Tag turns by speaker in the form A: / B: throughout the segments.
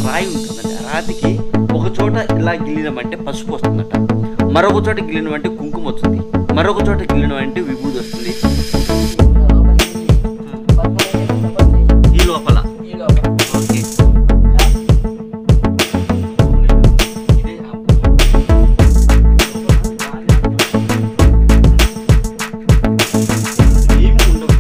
A: రాయి ఉంటుందండి ఆ రాతికి ఒక చోట ఇలా గిల్లినమంటే పసుపు వస్తుందట మరొక చోట గిల్లినమంటే కుంకుమ వస్తుంది మరొక చోట గిల్లినమంటే విభూది వస్తుంది ఈ లోపల ఓకే ఇదే ఏమి ఉండవు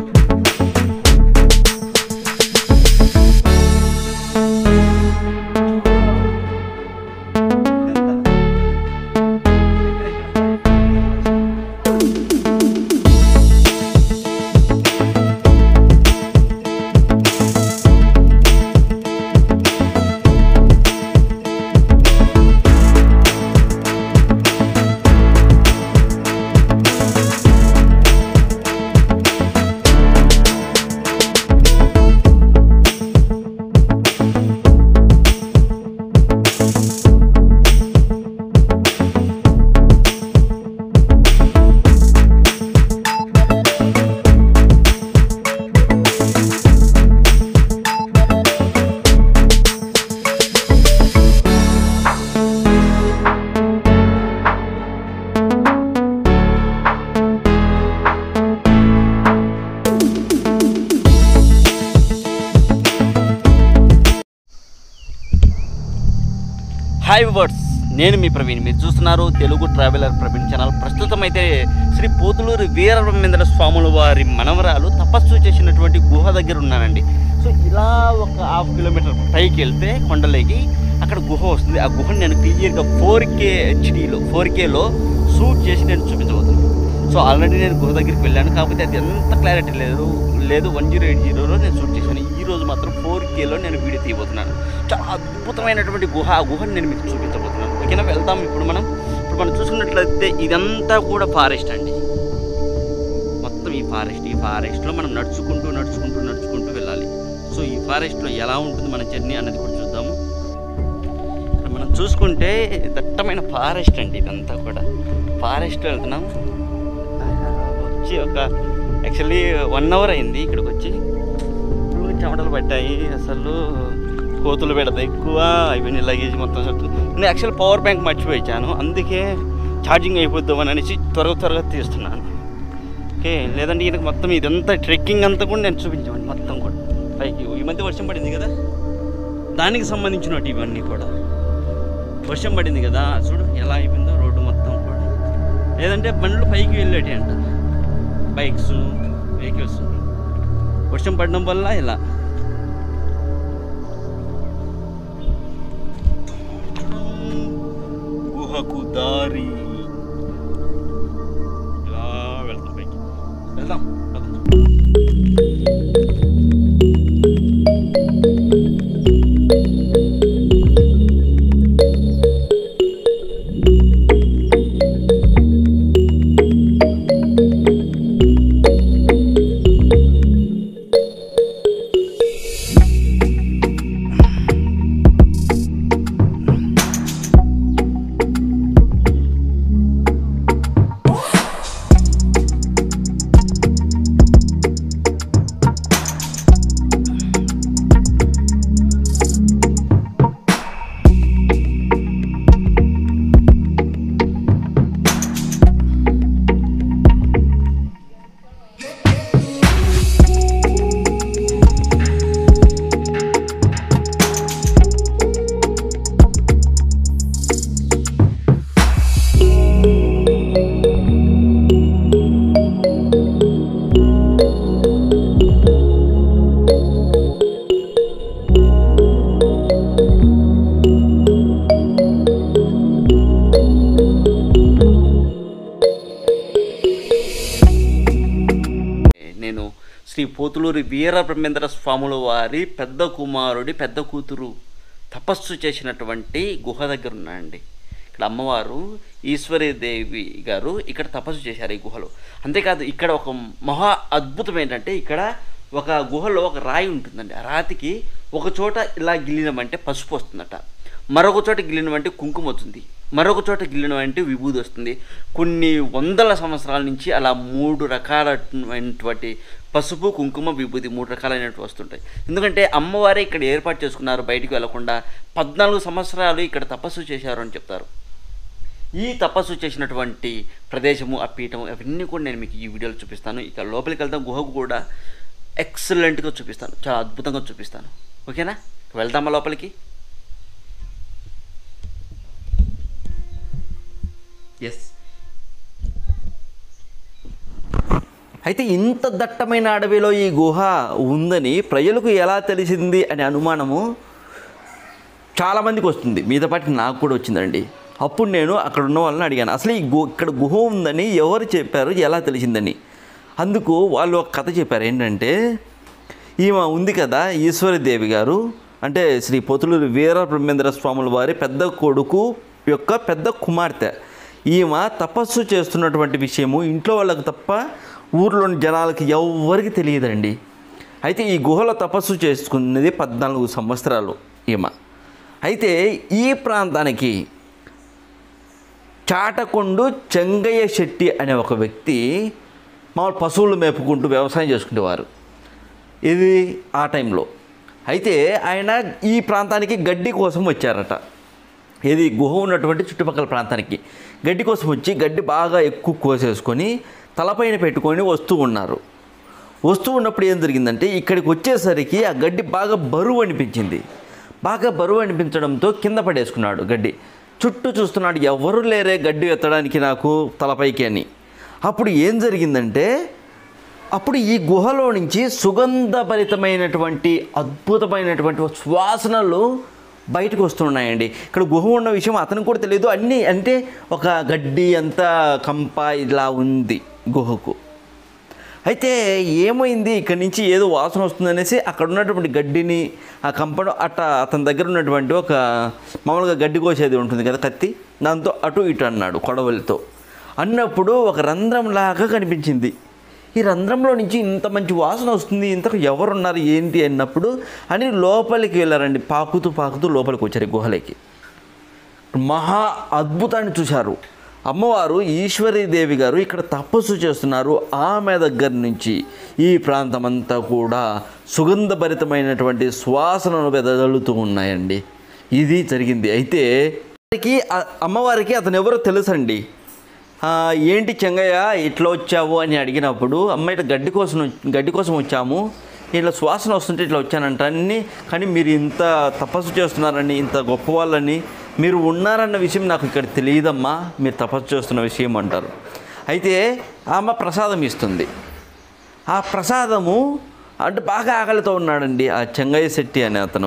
A: హాయ్ వర్డ్స్ నేను మీ ప్రవీణ్ మీరు చూస్తున్నారు తెలుగు ట్రావెలర్ ప్రవీణ్ ఛానల్ ప్రస్తుతం అయితే శ్రీ పోతులూరి వీరబ్రహ్మేంద్ర స్వాముల వారి మనవరాలు తపస్సు చేసినటువంటి గుహ దగ్గర ఉన్నానండి సో ఇలా ఒక హాఫ్ కిలోమీటర్ పైకి వెళ్తే కొండలేకి అక్కడ గుహ వస్తుంది ఆ గుహని నేను క్లియర్గా ఫోర్ కే హెచ్డీలో ఫోర్ కేలో షూట్ చేసి నేను చూపించబోతున్నాను సో ఆల్రెడీ నేను గుహ దగ్గరికి వెళ్ళాను కాకపోతే అది ఎంత క్లారిటీ లేదు లేదు వన్ జీరో ఎయిట్ జీరోలో నేను షూట్ చేశాను ఈ రోజు మాత్రం ఫోర్ కేలో నేను వీడియో తీయబోతున్నాను చాలా అద్భుతమైనటువంటి గుహ ఆ గుహని నేను మీకు చూపించబోతున్నాను ఓకేనా వెళ్దాం ఇప్పుడు మనం ఇప్పుడు మనం చూసుకున్నట్లయితే ఇదంతా కూడా ఫారెస్ట్ అండి మొత్తం ఈ ఫారెస్ట్ ఈ ఫారెస్ట్లో మనం నడుచుకుంటూ నడుచుకుంటూ నడుచుకుంటూ వెళ్ళాలి సో ఈ ఫారెస్ట్లో ఎలా ఉంటుంది మన జర్నీ అనేది కూడా చూద్దాము ఇక్కడ మనం చూసుకుంటే దట్టమైన ఫారెస్ట్ అండి ఇదంతా కూడా ఫారెస్ట్ వెళ్తున్నాం వచ్చి ఒక యాక్చువల్లీ వన్ అవర్ అయింది ఇక్కడికి వచ్చి ఫుల్ చెమటలు పట్టాయి అసలు కోతులు పెడతాయి ఎక్కువ ఇవన్నీ లగేజ్ మొత్తం సర్దు- నేను యాక్చువల్ పవర్ బ్యాంక్ మర్చిపోయాను అందుకే ఛార్జింగ్ అయిపోద్దామని అనేసి త్వరగా త్వరగా తీస్తున్నాను ఓకే లేదంటే ఈయనకు మొత్తం ఇదంతా ట్రెక్కింగ్ అంతా కూడా నేను చూపించాను మొత్తం కూడా పైకి ఈ మధ్య వర్షం పడింది కదా దానికి సంబంధించినట్టు ఇవన్నీ కూడా వర్షం పడింది కదా చూడు ఎలా అయిపోయిందో రోడ్డు మొత్తం కూడా లేదంటే బండ్లు పైకి వెళ్ళేటి అంట బైక్స్ వెహికల్స్ వర్షం పడడం వల్ల ఇలా గుహకు దారి ఇలా వెళ్తాం పైకి వెళ్దాం పద. నేను శ్రీ పోతులూరి వీర బ్రహ్మేంద్ర స్వాముల వారి పెద్ద కుమారుడి పెద్ద కూతురు తపస్సు చేసినటువంటి గుహ దగ్గర ఉన్నానండి ఇక్కడ అమ్మవారు ఈశ్వరీదేవి గారు ఇక్కడ తపస్సు చేశారు ఈ గుహలో అంతేకాదు ఇక్కడ ఒక మహా అద్భుతం ఏంటంటే ఇక్కడ ఒక గుహలో ఒక రాయి ఉంటుందండి ఆ రాతికి ఒక చోట ఇలా గిల్లినమంటే పసుపు వస్తుందట మరొక చోట గిల్లిన వంటి కుంకుమ వస్తుంది మరొక చోట గిల్లిన వంటి విభూది వస్తుంది కొన్ని వందల సంవత్సరాల నుంచి అలా మూడు రకాలైనటువంటి పసుపు కుంకుమ విభూది మూడు రకాలైనటువంటి వస్తుంటాయి ఎందుకంటే అమ్మవారే ఇక్కడ ఏర్పాటు చేసుకున్నారు బయటికి వెళ్లకుండా పద్నాలుగు సంవత్సరాలు ఇక్కడ తపస్సు చేశారు అని చెప్తారు ఈ తపస్సు చేసినటువంటి ప్రదేశము ఆ పీఠం అవన్నీ కూడా నేను మీకు ఈ వీడియోలో చూపిస్తాను ఇక లోపలికి వెళ్తాం గుహకు కూడా ఎక్సలెంట్గా చూపిస్తాను చాలా అద్భుతంగా చూపిస్తాను ఓకేనా వెళ్దామా లోపలికి ఎస్ అయితే ఇంత దట్టమైన అడవిలో ఈ గుహ ఉందని ప్రజలకు ఎలా తెలిసింది అనే అనుమానము చాలామందికి వస్తుంది మీతో పాటు నాకు కూడా వచ్చిందండి అప్పుడు నేను అక్కడ ఉన్న వాళ్ళని అడిగాను అసలు ఈ గు ఇక్కడ గుహ ఉందని ఎవరు చెప్పారు ఎలా తెలిసిందని అందుకు వాళ్ళు ఒక కథ చెప్పారు ఏంటంటే ఈమె ఉంది కదా ఈశ్వరదేవి గారు అంటే శ్రీ పొతులూరు వీర బ్రహ్మేంద్ర స్వాముల వారి పెద్ద కొడుకు యొక్క పెద్ద కుమార్తె ఈమె తపస్సు చేస్తున్నటువంటి విషయము ఇంట్లో వాళ్ళకి తప్ప ఊర్లోని జనాలకి ఎవ్వరికి తెలియదండి అయితే ఈ గుహలో తపస్సు చేసుకున్నది పద్నాలుగు సంవత్సరాలు ఈమె అయితే ఈ ప్రాంతానికి చాటకొండు చెంగయ్య శెట్టి అనే ఒక వ్యక్తి మామూలు పశువులు మేపుకుంటూ వ్యవసాయం చేసుకునేవారు ఇది ఆ టైంలో అయితే ఆయన ఈ ప్రాంతానికి గడ్డి కోసం వచ్చారట ఇది గుహ ఉన్నటువంటి చుట్టుపక్కల ప్రాంతానికి గడ్డి కోసం వచ్చి గడ్డి బాగా ఎక్కువ కోసేసుకొని తలపైన పెట్టుకొని వస్తూ ఉన్నారు వస్తూ ఉన్నప్పుడు ఏం జరిగిందంటే ఇక్కడికి వచ్చేసరికి ఆ గడ్డి బాగా బరువు అనిపించింది బాగా బరువు అనిపించడంతో కింద పడేసుకున్నాడు గడ్డి చుట్టూ చూస్తున్నాడు ఎవరు లేరే గడ్డి ఎత్తడానికి నాకు తలపైకి అని అప్పుడు ఏం జరిగిందంటే అప్పుడు ఈ గుహలో నుంచి సుగంధభరితమైనటువంటి అద్భుతమైనటువంటి సువాసనలు బయటకు వస్తున్నాయండి ఇక్కడ గుహ ఉన్న విషయం అతనికి కూడా తెలియదు అన్నీ అంటే ఒక గడ్డి అంతా కంప ఇలా ఉంది గుహకు అయితే ఏమైంది ఇక్కడ నుంచి ఏదో వాసన వస్తుందనేసి అక్కడ ఉన్నటువంటి గడ్డిని ఆ కంపను అట్ట అతని దగ్గర ఉన్నటువంటి ఒక మామూలుగా గడ్డి కోసేది ఉంటుంది కదా కత్తి దాంతో అటు ఇటు అన్నాడు కొడవలితో అన్నప్పుడు ఒక రంధ్రంలాగా కనిపించింది ఈ రంధ్రంలో నుంచి ఇంత మంచి వాసన వస్తుంది ఇంతకు ఎవరున్నారు ఏంటి అన్నప్పుడు అని లోపలికి వెళ్ళారండి పాకుతూ పాకుతూ లోపలికి వచ్చారు ఈ గుహలోకి మహా అద్భుతాన్ని చూశారు అమ్మవారు ఈశ్వరీదేవి గారు ఇక్కడ తపస్సు చేస్తున్నారు ఆమె దగ్గర నుంచి ఈ ప్రాంతం అంతా కూడా సుగంధభరితమైనటువంటి సువాసనలు వెదజల్లుతూ ఉన్నాయండి ఇది జరిగింది అయితే అతనికి ఆ- అమ్మవారికి అతను ఎవరో తెలుసండి ఆ, ఏంటి చెంగయ్య ఇట్లా వచ్చావు అని అడిగినప్పుడు అమ్మ ఇట్లా గడ్డి కోసం వచ్చ- గడ్డి కోసం వచ్చాము ఇట్లా సువాసన వస్తుంటే ఇట్లా వచ్చానంట అన్ని కానీ మీరు ఇంత తపస్సు చేస్తున్నారని ఇంత గొప్ప వాళ్ళని మీరు ఉన్నారన్న విషయం నాకు ఇక్కడ తెలియదమ్మా మీరు తపస్సు చేస్తున్న విషయం అంటారు అయితే ఆమె ప్రసాదం ఇస్తుంది ఆ ప్రసాదము అంటే బాగా ఆకలితో ఉన్నాడండి ఆ చెంగయ్య శెట్టి అనే అతను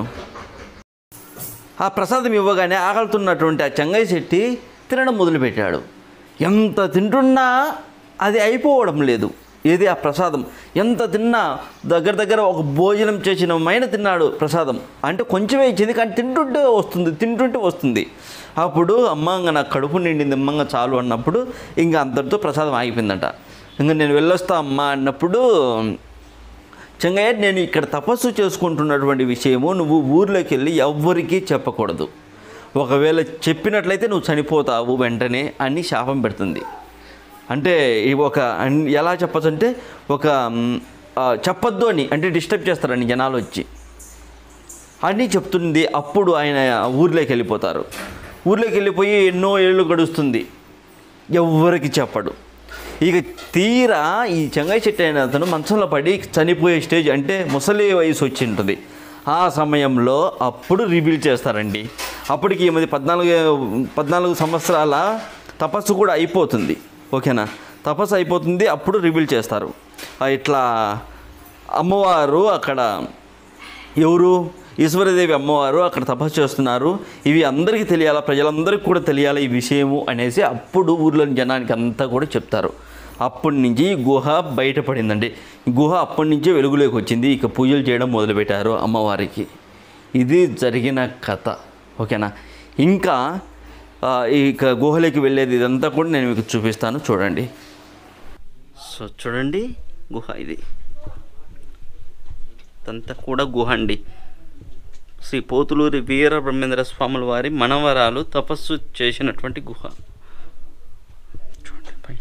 A: ఆ ప్రసాదం ఇవ్వగానే ఆకలుతున్నటువంటి ఆ చెంగయ్య శెట్టి తినడం మొదలుపెట్టాడు ఎంత తింటున్నా అది అయిపోవడం లేదు ఏది ఆ ప్రసాదం ఎంత తిన్నా దగ్గర దగ్గర ఒక భోజనం చేసిన మైన తిన్నాడు ప్రసాదం అంటే కొంచెమే ఇచ్చింది కానీ తింటుంటే వస్తుంది తింటుంటే వస్తుంది అప్పుడు అమ్మ ఇంకా నాకు కడుపు నిండింది అమ్మంగా చాలు అన్నప్పుడు ఇంకా అంతటితో ప్రసాదం ఆగిపోయిందట ఇంకా నేను వెళ్ళొస్తా అమ్మ అన్నప్పుడు చెంగయ్య నేను ఇక్కడ తపస్సు చేసుకుంటున్నటువంటి విషయము నువ్వు ఊర్లోకి వెళ్ళి ఎవ్వరికీ చెప్పకూడదు ఒకవేళ చెప్పినట్లయితే నువ్వు చనిపోతావు వెంటనే అని శాపం పెడుతుంది అంటే ఈ ఒక అన్- ఎలా చెప్పచ్చు అంటే ఒక మ్, ఆ, చెప్పొద్దు అని అంటే డిస్టర్బ్ చేస్తారని జనాలు వచ్చి అని చెప్తుంది అప్పుడు ఆయన ఊర్లోకి వెళ్ళిపోతారు ఊర్లోకి వెళ్ళిపోయి ఎన్నో ఏళ్ళు గడుస్తుంది ఎవ్వరికి చెప్పడు ఇక తీరా ఈ చెంగయ్య చెట్టు అయిన అతను మంచంలో పడి చనిపోయే స్టేజ్ అంటే ముసలి వయసు వచ్చి ఉంటుంది ఆ సమయంలో అప్పుడు రివీల్ చేస్తారండి అప్పటికి ఈమెది పద్నాలుగు పద్నాలుగు సంవత్సరాల తపస్సు కూడా అయిపోతుంది ఓకేనా తపస్సు అయిపోతుంది అప్పుడు రివీల్ చేస్తారు ఆ ఇట్లా అమ్మవారు అక్కడ ఎవరు ఈశ్వరదేవి అమ్మవారు అక్కడ తపస్సు చేస్తున్నారు ఇవి అందరికీ తెలియాలా ప్రజలందరికీ కూడా తెలియాలి ఈ విషయము అనేసి అప్పుడు ఊర్లోని జనానికి అంతా కూడా చెప్తారు అప్పటి నుంచి ఈ గుహ బయటపడిందండి ఈ గుహ అప్పటి నుంచే వెలుగులోకి వచ్చింది ఇక పూజలు చేయడం మొదలుపెట్టారు అమ్మవారికి ఇది జరిగిన కథ ఓకేనా ఇంకా ఆ, ఇక గుహలోకి వెళ్ళేది ఇదంతా కూడా నేను మీకు చూపిస్తాను చూడండి సో చూడండి గుహ ఇది ఇదంతా కూడా గుహ అండి శ్రీ పోతులూరి వీర బ్రహ్మేంద్ర స్వాముల వారి మనవరాలు తపస్సు చేసినటువంటి గుహ చూడండి పైన.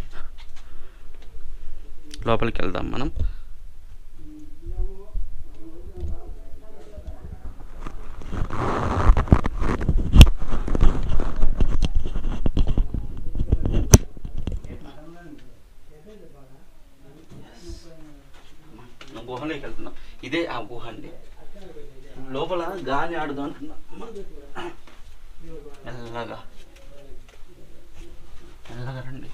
A: లోపలికి వెళ్దాం మనం గుహలోకి వెళ్తున్నాం ఇదే ఆ గుహ అండి లోపల గాలి ఆడదు అంటున్నా మెల్లగా మెల్లగా రండి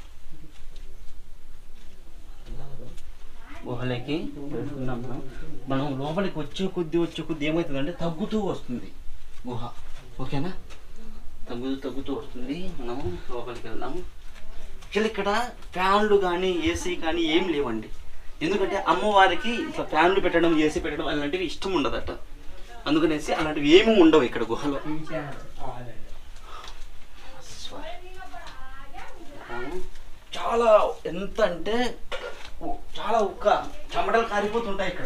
A: గుహలోకి వెళ్తున్నాం మనం మనం లోపలికి వచ్చే కొద్ది వచ్చే కొద్ది ఏమవుతుందంటే తగ్గుతూ వస్తుంది గుహ ఓకేనా తగ్గుతూ తగ్గుతూ వస్తుంది మనం లోపలికి వెళ్దాము యాక్చువల్లీ ఇక్కడ ఫ్యాన్లు కానీ ఏసీ కానీ ఏం లేవండి ఎందుకంటే అమ్మవారికి ఇట్లా ఫ్యాన్లు పెట్టడం ఏసీ పెట్టడం అలాంటివి ఇష్టం ఉండదట అందుకనేసి అలాంటివి ఏమీ ఉండవు ఇక్కడ గుహలో చాలా ఎంత అంటే ఉ- చాలా ఉక్క చెమటలు కారిపోతుంటాయి ఇక్కడ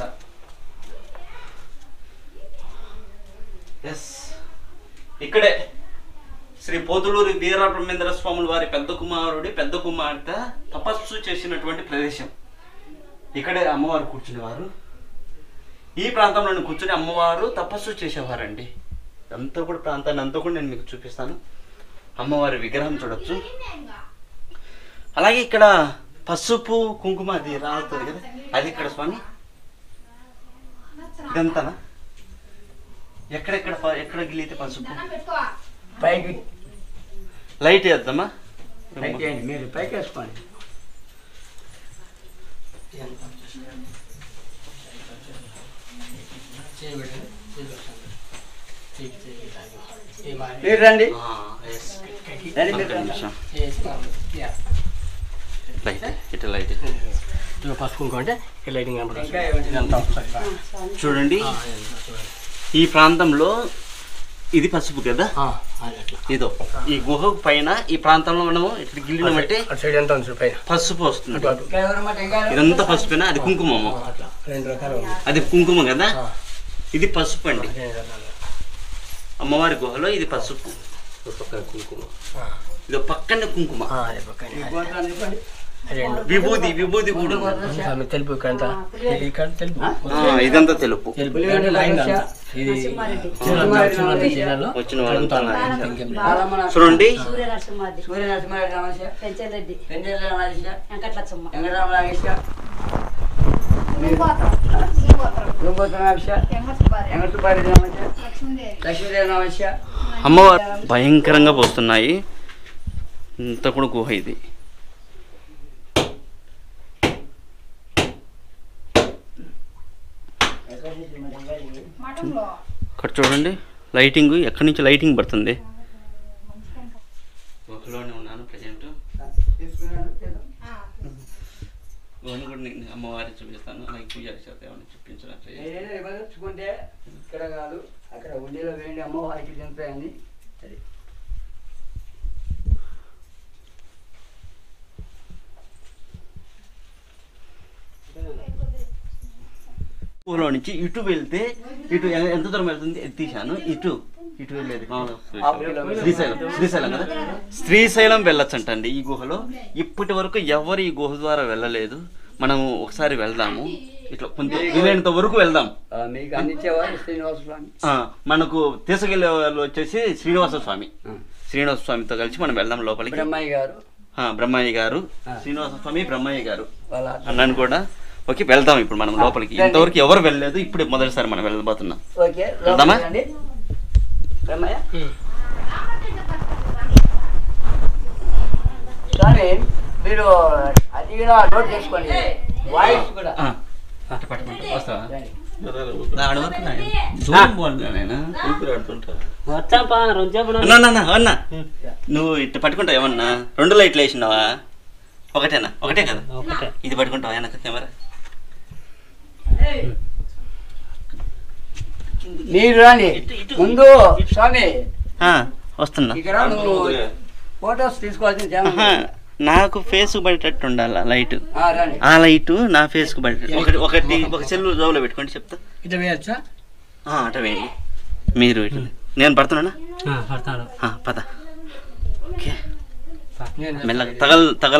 A: ఎస్ ఇక్కడే శ్రీ పోతులూరి వీర బ్రహ్మేంద్ర స్వాముల వారి పెద్ద కుమారుడి పెద్ద కుమార్తె తపస్సు చేసినటువంటి ప్రదేశం ఇక్కడే అమ్మవారు కూర్చునేవారు ఈ ప్రాంతంలో కూర్చుని అమ్మవారు తపస్సు చేసేవారండి అంతా కూడా ప్రాంతాన్ని అంతా కూడా నేను మీకు చూపిస్తాను అమ్మవారి విగ్రహం చూడొచ్చు అలాగే ఇక్కడ పసుపు కుంకుమ అది రాలుతుంది కదా అది ఇక్కడ స్వామి ఇదంతానా ఎక్కడెక్కడ ప- ఎక్కడ గిలితే పసుపు
B: పైకి
A: లైట్ వేద్దామా
B: పైకి వేయండి మీరు పైకి వేసుకోండి మీరు రండి
A: ఆ, yes.
B: రండి
A: ఒక్క
B: మీరు రండి.
A: నిమిషం. లైట్ ఇటు లైట్
C: పసుపు అంటే లైటింగ్ కనపడుతుంది
B: ఇంకా ఏమంటే
C: ఇదంతా ఒకసారి
A: చూడండి
C: ఆ, ఇదంతా చూడండి.
A: ఈ ప్రాంతంలో ఇది పసుపు కదా
C: ఆ, అది అట్లా
A: ఇదో ఈ గుహ పైన ఈ ప్రాంతంలో మనము ఇట్లా గిల్లిన బట్టి
C: అటు సైడ్ ఎంత ఉంది చూడు పైన
A: పసుపు వస్తుంది
C: అటు అటు
B: ఇంకా ఎవరమ్మా టెంకాయలు?
A: ఇదంతా పసుపేనా అది కుంకుమము
C: ఆ, అట్లా రెండు రకాలు ఉంది
A: అది కుంకుమ కదా
C: ఆ,
A: ఇది పసుపు అండి
C: రెండు రకాలు
A: అమ్మవారి గుహలో ఇది పసుపు
C: ఒక పక్కన కుంకుమ ఆ,
A: ఇది పక్కన కుంకుమ
C: ఆ, అది పక్కన
B: ఈ గోత్రాలు చెప్పండి.
C: రెండు
A: విభూది విభూది కూడా ఉంది.
C: స్వామి తెలుపు ఇక్కడ అంతా ఇది ఇక్కడ తెలుపు
A: ఆ, ఇదంతా తెలుపు
C: తెలుపు అంటే లైన్ అంతా ఇది లక్ష్మణ జిల్లాలో
A: వచ్చిన వాళ్ళంతా
C: కలుగుతాను. ఇంకేం లేదు.
B: బాలమ్మ నా-
A: చూడండి
D: సూర్య నరసింహాది
B: సూర్య నరసింహారెడ్డి నమస్తే
D: పెంచలరెడ్డి
B: పెంచేళ్ళ నమస్తే
D: వెంకటలచ్చమ్మ
B: వెంకటరామ నాగేశ్వర దుంగోత్ర నమస్తే వెంకట సుబ్బారెడ్డి నమస్తే లక్ష్మీదేవి నమస్తే
A: అమ్మవారు భయంకరంగా పోస్తున్నాయి ఇంత కూడా గుహ ఇది ఇక్కడ చూడండి లైటింగ్ ఎక్కడి నుంచి లైటింగ్ పడుతుంది గుహలోనే ఉన్నాను ప్రజెంట్ గుహను కూడా నేను అమ్మవారి చూపిస్తాను అలాగే పూజారి చేత ఏమైనా చూపించినట్టు
B: ఏదైనా విభజించుకుంటే ఇక్కడ కాదు అక్కడ ఉండిలో వేయండి అమ్మవారికి చంపాయని అది
A: గుహలో నుంచి ఇటు వెళ్తే ఇటు ఎ- ఎంత దూరం వెళ్తుంది ఇది తీశాను ఇటు ఇటు వెళ్ళేది మామూలుగా శ్రీశైలం శ్రీశైలం కదా శ్రీశైలం వెళ్ళొచ్చంటండి ఈ గుహలో ఇప్పటి వరకు ఎవరు ఈ గుహ ద్వారా వెళ్ళలేదు మనం ఒకసారి వెళ్దాము ఇట్లా కొంచెం వీలైనంత వరకు వెళ్దాం
B: ఆ, మీకు అందించేవారు శ్రీనివాస స్వామి
A: ఆ, మనకు తీసుకెళ్లే వాళ్ళు వచ్చేసి శ్రీనివాస స్వామి శ్రీనివాస స్వామితో కలిసి మనం వెళ్దాం లోపలికి
B: బ్రహ్మయ్య గారు
A: ఆ, బ్రహ్మయ్య గారు
B: ఆ.
A: శ్రీనివాస స్వామి బ్రహ్మయ్య గారు
B: వాళ్ళ
A: అన్నాను కూడా ఓకే వెళ్దాం ఇప్పుడు మనం లోపలికి ఇంతవరకు ఎవరు వెళ్ళలేదు ఇప్పుడే మొదటిసారి మనం వెళ్ళబోతున్నాం
B: ఓకే
A: వెళ్దామా?
B: లోపలికి రండి. బ్రహ్మయ్య
C: ఉమ్.
B: స్వామి మీరు అది కూడా నోట్ చేసుకోండి వాయిస్ కూడా
A: ఆ, అట్ట పట్టుకుంటా వస్తావా
B: రండి.
A: నా ఆడ వరకు నాయన. దూరం పోవాలి నాయన.
C: వచ్చాపా రోజాపా
A: అన్నా, అన్నా, అన్నా, అన్నా. నువ్వు ఇట్ట పట్టుకుంటావు ఏమన్నా రెండు లైట్లు వేసినావా ఒకటేనా ఒకటే కదా
C: ఒకటే
A: ఇది పట్టుకుంటావా వెనక కెమెరా
B: మీరు రండి
A: ఇటు, ఇటు.
B: ముందు స్వామి
A: ఆ, వస్తున్నా
B: ఇక్కడ నువ్వు ఫోటోస్ తీసుకోవాల్సిన చాలా
A: ఆహా, నాకు ఫేస్ పడేటట్టు ఉండాలి లైట్
B: ఆ, రండి
A: ఆ లైట్ నా ఫేస్ కు పడేటట్టు ఒకటి ఒకటి ఒక సెల్లు జోబులో పెట్టుకోండి చెప్తా
C: ఇట్లా వేయచ్చా
A: ఆ, అట వేయండి మీరు ఇటు నేను పడుతున్నానా
D: పడతాడు
A: ఆ, పద ఓకే మెల్లగా తగల తగల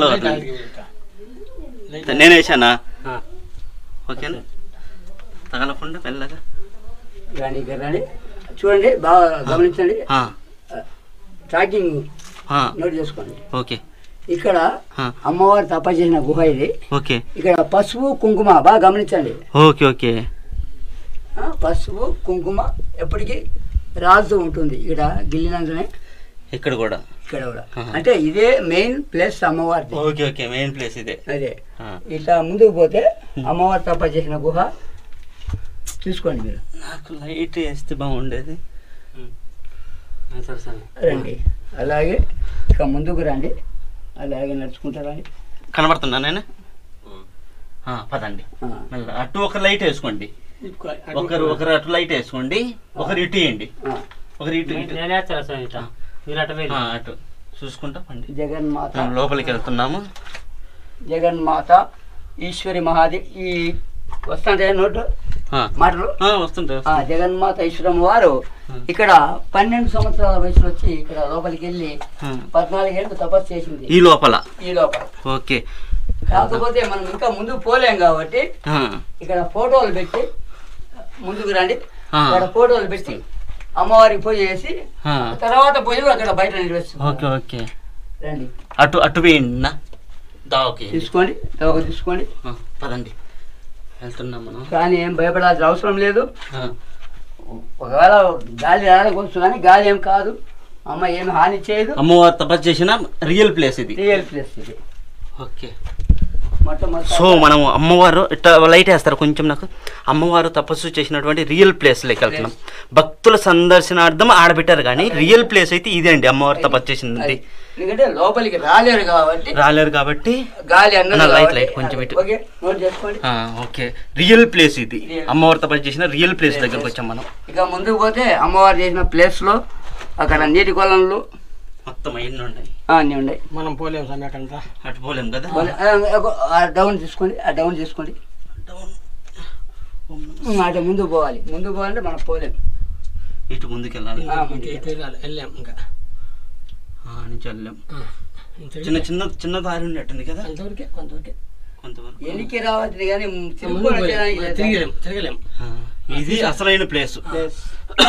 A: నేను వేసానా ఓకేనా తగలకుండా మెల్లగా
B: రండి ఇక్కడ రండి చూడండి బాగా గమనించండి
A: ఆ,
B: ట్రాకింగ్
A: ఆ,
B: నోట్ చేసుకోండి
A: ఓకే
B: ఇక్కడ
A: ఆ,
B: అమ్మవారు తప చేసిన గుహ ఇది
A: ఓకే
B: ఇక్కడ పసుపు కుంకుమ బాగా గమనించండి
A: ఓకే ఓకే
B: ఆ, పసుపు కుంకుమ ఎప్పటికీ రాలుతూ ఉంటుంది ఇక్కడ గిల్లినందునే
A: ఇక్కడ కూడా
B: ఇక్కడ కూడా
A: ఆహా.
B: అంటే ఇదే మెయిన్ ప్లేస్ అమ్మవారిది
A: ఓకే ఓకే మెయిన్ ప్లేస్ ఇదే
B: అదే
A: ఆ.
B: ఇట్లా ముందుకు పోతే అమ్మవారు తప చేసిన గుహ చూసుకోండి మీరు
A: నాకు లైట్ వేస్తే బాగుండేది
D: సరే సరే
B: రండి అలాగే ఇక ముందుకు రండి అలాగే నడుచుకుంటా రండి
A: కనబడుతున్నా నేను ఆ, పదండి
B: ఆ.
A: మెల్ల అటు ఒక లైట్ వేసుకోండి ఒకరు ఒకరు అటు లైట్ వేసుకోండి ఒకరు ఇటు వేయండి
B: ఆ.
A: ఒకరు ఇటు ఇటు
D: నేనే వచ్చాను సార్ ఇట్లా మీరు అట్ట
A: ఆ, అటు చూసుకుంటా పండి
B: జగన్మాత
A: మనం లోపలికి వెళ్తున్నాము
B: జగన్మాత ఈశ్వరి మహాది ఈ వస్తుంటే నోటు
A: ఆ.
B: మాటలు
A: ఆ, వస్తుంటా
B: ఆ జగన్మాత ఈశ్వరమ్మ వారు ఇక్కడ పన్నెండు సంవత్సరాల వయసులో వచ్చి ఇక్కడ లోపలికి వెళ్ళి
A: ఆ.
B: పద్నాలుగేళ్ళు తపస్సు చేసింది
A: ఈ లోపల
B: ఈ లోపల
A: ఓకే
B: కాకపోతే మనం ఇంకా ముందు పోలేం కాబట్టి
A: ఆ,
B: ఇక్కడ ఫోటోలు పెట్టి ముందుకు రండి
A: ఆ.
B: ఇక్కడ ఫోటోలు పెట్టి అమ్మవారికి పూజ చేసి
A: ఆ.
B: తర్వాత పూజ అక్కడ బయట నిర్వహిస్తుంది
A: ఓకే ఓకే
B: రండి
A: అటు అటు వేయండి నా దా ఓకే
B: తీసుకోండి తవక తీసుకోండి
A: ఆ, పదండి వెళ్తున్నాం మనం
B: కానీ ఏం భయపడాల్సిన అవసరం లేదు
A: ఆ,
B: ఒకవేళ గాలి రాడవచ్చు కానీ గాలి ఏం కాదు అమ్మ ఏం హాని చేయదు
A: అమ్మవారు తపస్సు చేసిన రియల్ ప్లేస్ ఇది
B: రియల్ ప్లేస్ ఇది
A: ఓకే
B: మొట్టమొదటి
A: సో మనం అమ్మవారు ఇట్లా లైట్ వేస్తారు కొంచెం నాకు అమ్మవారు తపస్సు చేసినటువంటి రియల్ ప్లేస్లోకి వెళ్తున్నాం భక్తుల సందర్శనార్థం ఆడబెట్టారు కానీ రియల్ ప్లేస్ అయితే ఇదే అండి అమ్మవారు తపస్సు చేసింది
B: ఎందుకంటే లోపలికి రాలేరు కాబట్టి
A: రాలేరు కాబట్టి
B: గాలి అన్నది
A: అన్న, లైట్,
B: కాబట్టి-
A: లైట్, కొంచెం ఇటు.
B: ఓకే నోట్ చేసుకోండి
A: ఆ, ఓకే రియల్ ప్లేస్ ఇది
B: Real.
A: అమ్మవారు తపస్సు చేసిన రియల్ ప్లేస్ దగ్గరకు వచ్చాం మనం
B: ఇక ముందుకు పోతే అమ్మవారు చేసిన ప్లేస్ లో అక్కడ నీటి కొలనులు
A: మొత్తం ఎన్ని ఉన్నాయి
B: ఆ, అన్నీ ఉన్నాయి
D: మనం పోలేము సార్ అక్కడ
A: అటు పోలేం కదా
B: ఆ, ఒక- ఆ డౌన్ తీసుకోండి ఆ డౌన్ చేసుకోండి ఉమ్, అటు ముందుకు పోవాలి ముందుకు పోవాలంటే మనం పోలేం
A: ఇటు ముందుకు వెళ్ళాలి
B: ఆ, ముందుకు
D: వెళ్ళాలి వెళ్ళాం ఇంకా
A: ఆ, నుంచి వెళ్ళాం చిన్న చిన్న చిన్న దారి ఉన్నట్టుంది కదా
D: అంతవరకే కొంతవరకే
A: కొంతవరకు
B: ఎనికి రావచ్చు కానీ సింపుల్
D: ముందుకు
B: వచ్చేదానికి
D: పోలేం.
B: లేదు.
D: తిరగలేం తిరగలేం
A: ఆ, ఇది అసలైన ప్లేస్
B: Yes.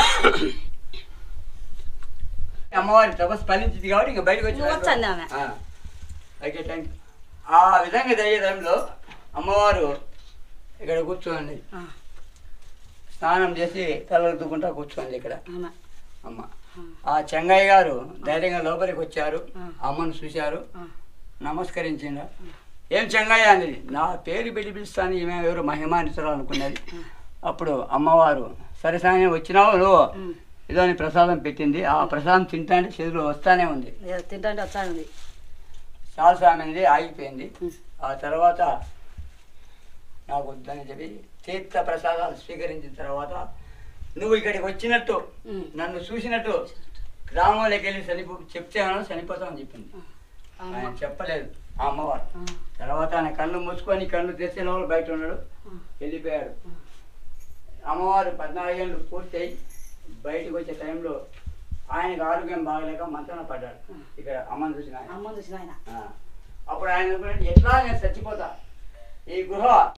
B: అమ్మవారి తపస్సు ఫలించింది కాబట్టి ఇంకా బయటకు వచ్చి
C: వచ్చండి ఆమె.
B: ఆ. ఓకే థ్యాంక్ యూ ఆ విధంగా జరిగే టైంలో అమ్మవారు ఇక్కడ కూర్చోండి
C: ఆ.
B: స్నానం చేసి తలెత్తుకుంటా కూర్చోండి ఇక్కడ
C: ఆమె.
B: అమ్మ ఆ చెంగయ్య గారు ధైర్యంగా లోపలికి వచ్చారు
C: ఆ.
B: అమ్మను చూశారు
C: ఆ.
B: నమస్కరించిండ ఏం చెంగయ్య అనేది నా పేరు పెట్టి పిలుస్తాను ఈమె ఎవరు మహిమానితురాలు అనుకున్నది అప్పుడు అమ్మవారు సరే సాయం వచ్చినావు నువ్వు
C: ఉమ్.
B: ఇదో నీ ప్రసాదం పెట్టింది ఆ ప్రసాదం తింటాంటే చేతులు వస్తానే ఉంది
C: ఏదో తింటాంటే వచ్చాను
B: చాలా స్వామి అనేది ఆగిపోయింది
C: ఉమ్.
B: ఆ తర్వాత నాకు వద్దని చెప్పి తీర్థ ప్రసాదాలు స్వీకరించిన తర్వాత నువ్వు ఇక్కడికి వచ్చినట్టు
C: ఉమ్.
B: నన్ను చూసినట్టు గ్రామంలోకి వెళ్ళి చనిపో చెప్తేమో చనిపోతామని చెప్పింది
C: అమ్మ.
B: ఆయన చెప్పలేదు ఆ అమ్మవారు
C: ఆ.
B: తర్వాత ఆయన కళ్ళు మూసుకొని కళ్ళు తెచ్చిన వాళ్ళు బయట ఉన్నాడు
C: ఆ.
B: వెళ్ళిపోయాడు అమ్మవారు పద్నాలుగేళ్ళు పూర్తయి బయటకు వచ్చే టైంలో ఆయనకు ఆరోగ్యం బాగలేక మంచాన పడ్డాడు ఇక్కడ అమ్మని చూసిన ఆయన
C: అమ్మ చూసిన ఆయన
B: ఆ. అప్పుడు ఆయన అనుకున్నాడు, ఎట్లా నేను చచ్చిపోతా ఈ గృహ